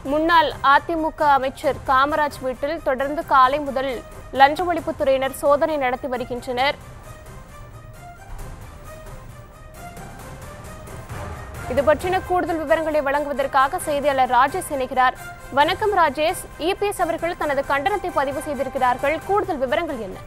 முன்னாள் அதிமுக அமைச்சர் காமராஜ் வீட்டில் தொடர்ந்து காலை முதல் லஞ்ச ஒழிப்புத்துறையினர் சோதனை நடத்தி வருகின்றனர் இது பற்றின கூடுதல் விவரங்களை வழங்குவதற்காக செய்தியாளர் ராஜேஷ் இணைகிறார் வணக்கம் ராஜேஷ் இபிஎஸ் அவர்கள் தனது கண்டனத்தை பதிவு செய்திருக்கிறார்கள் கூடுதல் விவரங்கள் என்ன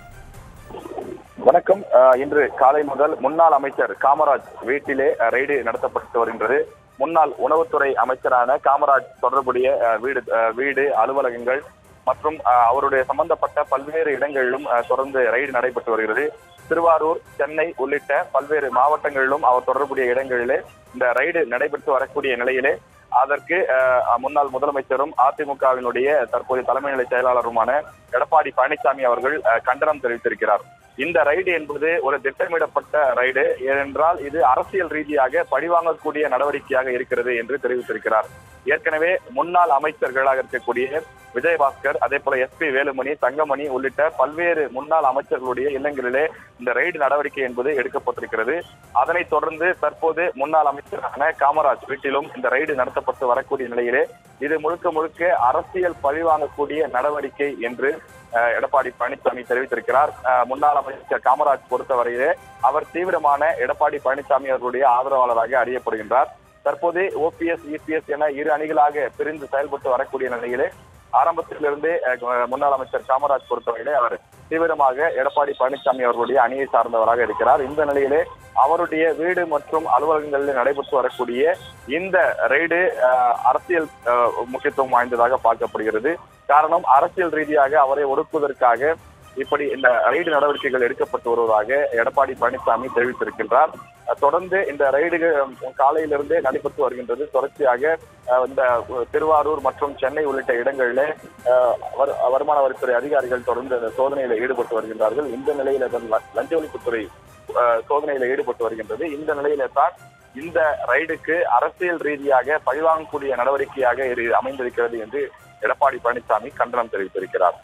வணக்கம் அஹ், இன்று காலை முதல் முன்னாள் அமைச்சர் காமராஜ் வீட்டிலே அஹ், ரெய்டு நடத்தப்பட்டு வருகின்றது முன்னாள் உணவுத்துறை அமைச்சரான காமராஜ் தொடர்புடைய அஹ், வீடு அஹ், வீடு அலுவலகங்கள் மற்றும் அஹ், அவருடைய சம்பந்தப்பட்ட பல்வேறு இடங்களிலும் அஹ், தொடர்ந்து ரெய்டு நடைபெற்று வருகிறது திருவாரூர் சென்னை உள்ளிட்ட பல்வேறு மாவட்டங்களிலும் அவர் தொடர்புடைய இடங்களிலே இந்த ரெய்டு நடைபெற்று வரக்கூடிய நிலையிலே அதற்கு அஹ், முன்னாள் முதலமைச்சரும் அதிமுகவினுடைய தற்போதைய தலைமை நிலை செயலாளருமான எடப்பாடி பழனிசாமி அவர்கள் அஹ், கண்டனம் தெரிவித்திருக்கிறார் இந்த ரைடு என்பது ஒரு திட்டமிடப்பட்ட ரைடு ஏனென்றால் இது அரசியல் ரீதியாக பழிவாங்கக்கூடிய நடவடிக்கையாக இருக்கிறது என்று தெரிவித்திருக்கிறார் ஏற்கனவே முன்னாள் அமைச்சர்களாக இருக்கக்கூடிய விஜயபாஸ்கர் அதே போல எஸ்பி வேலுமணி தங்கமணி உள்ளிட்ட பல்வேறு முன்னாள் அமைச்சர்களுடைய இல்லங்களிலே இந்த ரெய்டு நடவடிக்கை என்பது எடுக்கப்பட்டிருக்கிறது அதனைத் தொடர்ந்து தற்போது முன்னாள் அமைச்சரான காமராஜ் வீட்டிலும் இந்த ரெய்டு நடத்தப்பட்டு வரக்கூடிய நிலையிலே இது முழுக்க முழுக்க அரசியல் பழிவாங்கக்கூடிய நடவடிக்கை என்று அஹ், எடப்பாடி பழனிசாமி தெரிவித்திருக்கிறார் அஹ், முன்னாள் அமைச்சர் காமராஜ் பொறுத்தவரையிலே அவர் தீவிரமான எடப்பாடி பழனிசாமி அவர்களுடைய ஆதரவாளராக அறியப்படுகின்றார் தற்போது ஓபிஎஸ் இபிஎஸ் என இரு அணிகளாக பிரிந்து செயல்பட்டு வரக்கூடிய நிலையிலே ஆரம்பத்திலிருந்தே அஹ், முன்னாள் அமைச்சர் காமராஜ் பொறுத்தவரையிலே அவர் தீவிரமாக எடப்பாடி பழனிசாமி அவர்களுடைய அணியை சார்ந்தவராக இருக்கிறார் இந்த நிலையிலே அவருடைய வீடு மற்றும் அலுவலகங்களில் நடைபெற்று வரக்கூடிய இந்த ரெய்டு அஹ், அரசியல் அஹ், முக்கியத்துவம் வாய்ந்ததாக பார்க்கப்படுகிறது காரணம் அரசியல் ரீதியாக அவரை ஒடுக்குவதற்காக இப்படி இந்த ரெய்டு நடவடிக்கைகள் எடுக்கப்பட்டு வருவதாக எடப்பாடி பழனிசாமி தெரிவித்திருக்கின்றார் அஹ், தொடர்ந்து இந்த ரெய்டுகள் அஹ், காலையிலிருந்தே நடைபெற்று வருகின்றது தொடர்ச்சியாக அஹ், இந்த திருவாரூர் மற்றும் சென்னை உள்ளிட்ட இடங்களிலே அஹ், வரு- வருமான வரித்துறை அதிகாரிகள் தொடர்ந்து இந்த சோதனையில் ஈடுபட்டு வருகின்றார்கள் இந்த நிலையில தான் ல- லஞ்ச ஒழிப்புத்துறை அஹ், சோதனையில ஈடுபட்டு வருகின்றது இந்த நிலையில தான் இந்த ரைடுக்கு அரசியல் ரீதியாக பழிவாங்கக்கூடிய நடவடிக்கையாக இது அமைந்திருக்கிறது என்று எடப்பாடி பழனிசாமி கண்டனம் தெரிவித்திருக்கிறார்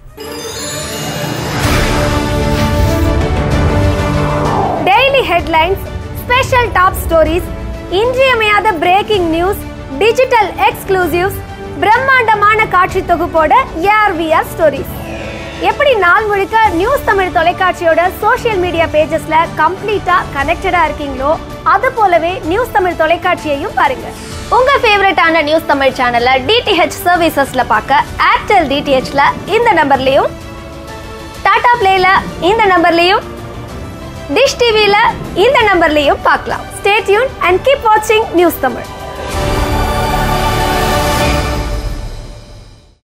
daily headlines special top stories இன்றியமையாத பிரேக்கிங் நியூஸ் டிஜிட்டல் எக்ஸ்க்ளூசிவ்ஸ் பிரம்மாண்டமான காட்சி தொகுப்போட ஏஆர்விஆர் ஸ்டோரிஸ் எப்படி நாள் முழுக்க நியூஸ் தமிழ் தொலைக்காட்சியோட சோஷியல் மீடியா பேஜஸ்ல கம்ப்ளீட்டா கனெக்டடா இருக்கீங்களோ அது போலவே நியூஸ் தமிழ் தொலைக்காட்சியையும் பாருங்க உங்க ஃபேவரட்டான நியூஸ் தமிழ் சேனலை டிடிஹெச் சர்வீசஸ்ல பார்க்க ஏர்டெல் டிடிஹெச்ல இந்த நம்பர்லயும் டாடா பிளேல இந்த நம்பர்லயும் டிஷ் டிவில இந்த நம்பர்லயும் பார்க்கலாம் ஸ்டே டியூன் அண்ட் கீப் வாட்சிங் நியூஸ் தமிழ்